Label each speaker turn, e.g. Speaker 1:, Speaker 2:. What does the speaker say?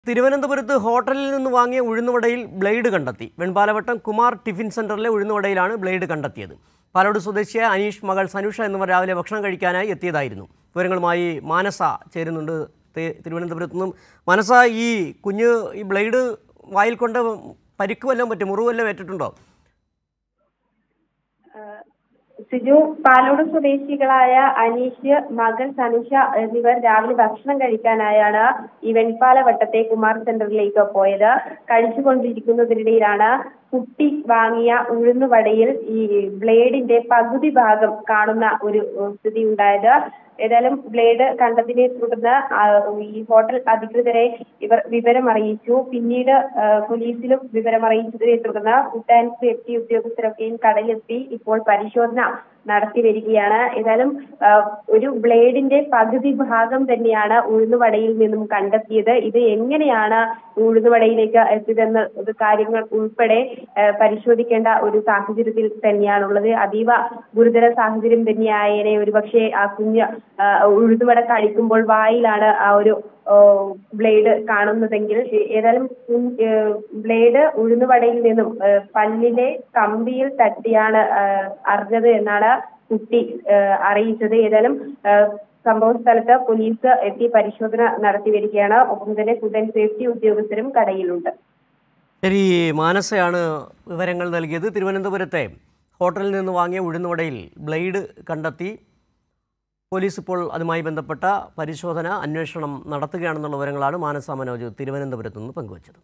Speaker 1: തിരുവനന്തപുരത്ത് ഹോട്ടലിൽ നിന്ന് വാങ്ങിയ ഉഴുന്നുവടയിൽ ബ്ലേഡ് കണ്ടെത്തി വെൺപാലവട്ടം കുമാർ ടിഫിൻ സെന്ററിലെ ഉഴുന്നുവടയിലാണ് ബ്ലേഡ് കണ്ടെത്തിയത് പാലോട് സ്വദേശിയായ അനീഷ് മകൾ സനുഷ എന്നിവർ രാവിലെ ഭക്ഷണം കഴിക്കാനായി എത്തിയതായിരുന്നു വിവരങ്ങളുമായി മാനസ ചേരുന്നുണ്ട് തി- തിരുവനന്തപുരത്ത് നിന്നും മാനസ ഈ കുഞ്ഞ് ഈ ബ്ലേഡ് വായിൽ കൊണ്ട് പരിക്ക് വല്ലതും പറ്റും മുറിവ് വല്ലതും ഏറ്റിട്ടുണ്ടോ
Speaker 2: സിജു പാലോട് സ്വദേശികളായ അനീഷ് മകൾ സനുഷ എന്നിവർ രാവിലെ ഭക്ഷണം കഴിക്കാനായാണ് ഈ വെൺപാലവട്ടത്തെ കുമാർ സെന്ററിലേക്ക് പോയത് കഴിച്ചുകൊണ്ടിരിക്കുന്നതിനിടയിലാണ് കുട്ടി വാങ്ങിയ ഉഴുന്നുവടയിൽ ഈ ബ്ലേഡിന്റെ പകുതി ഭാഗം കാണുന്ന ഒരു ഏഹ്, സ്ഥിതി ഉണ്ടായത് ഏതായാലും ബ്ലേഡ് കണ്ടതിനെ തുടർന്ന് ആ, ഈ ഹോട്ടൽ അധികൃതരെ ഇവർ വിവരം അറിയിച്ചു പിന്നീട് ആ, പോലീസിലും വിവരം അറിയിച്ചതിനെ തുടർന്ന് ഫുഡ് ആൻഡ് സേഫ്റ്റി ഉദ്യോഗസ്ഥരൊക്കെയും കടലെത്തി ഇപ്പോൾ പരിശോധന നടത്തി വരികയാണ് ഏതായാലും ആ, ഒരു ബ്ലേഡിന്റെ പകുതി ഭാഗം തന്നെയാണ് ഉഴുന്നുവടയിൽ നിന്നും കണ്ടെത്തിയത് ഇത് എങ്ങനെയാണ് ഉഴുന്നുവടയിലേക്ക് എത്തിയതെന്ന ഇത് കാര്യങ്ങൾ ഉൾപ്പെടെ ആ, പരിശോധിക്കേണ്ട ഒരു സാഹചര്യത്തിൽ തന്നെയാണുള്ളത് അതീവ ഗുരുതര സാഹചര്യം തന്നെയായേനെ ഒരുപക്ഷെ ആ കുഞ്ഞ് ആ, ഉഴുന്നുവട കഴിക്കുമ്പോൾ വായിലാണ് ആ ഒരു ഓ, ബ്ലേഡ് കാണുന്നതെങ്കിൽ ഏ- ഏതായാലും കുഞ്ഞ്, ഏ, ബ്ലേഡ് ഉഴുന്നുവടയിൽ നിന്നും ഏ, പല്ലിലെ കമ്പിയിൽ തട്ടിയാണ് ആ, അറിഞ്ഞത് എന്നാണ് കുട്ടി ഏ, അറിയിച്ചത് ഏതായാലും ഏ, സംഭവ സ്ഥലത്ത് പോലീസ് എത്തി പരിശോധന നടത്തി വരികയാണ് ഒപ്പം തന്നെ ഫുഡ് ആൻഡ് സേഫ്റ്റി ഉദ്യോഗസ്ഥരും കടയിലുണ്ട്
Speaker 1: ശരി മാനസയാണ് വിവരങ്ങൾ നൽകിയത് തിരുവനന്തപുരത്തെ ഹോട്ടലിൽ നിന്ന് വാങ്ങിയ ഉഴുന്നുവടയിൽ ബ്ലേഡ് കണ്ടെത്തി പോലീസ് ഇപ്പോൾ അതുമായി ബന്ധപ്പെട്ട പരിശോധന അന്വേഷണം നടത്തുകയാണെന്നുള്ള വിവരങ്ങളാണ് മാനസ മനോജ് തിരുവനന്തപുരത്ത് നിന്ന് പങ്കുവച്ചത്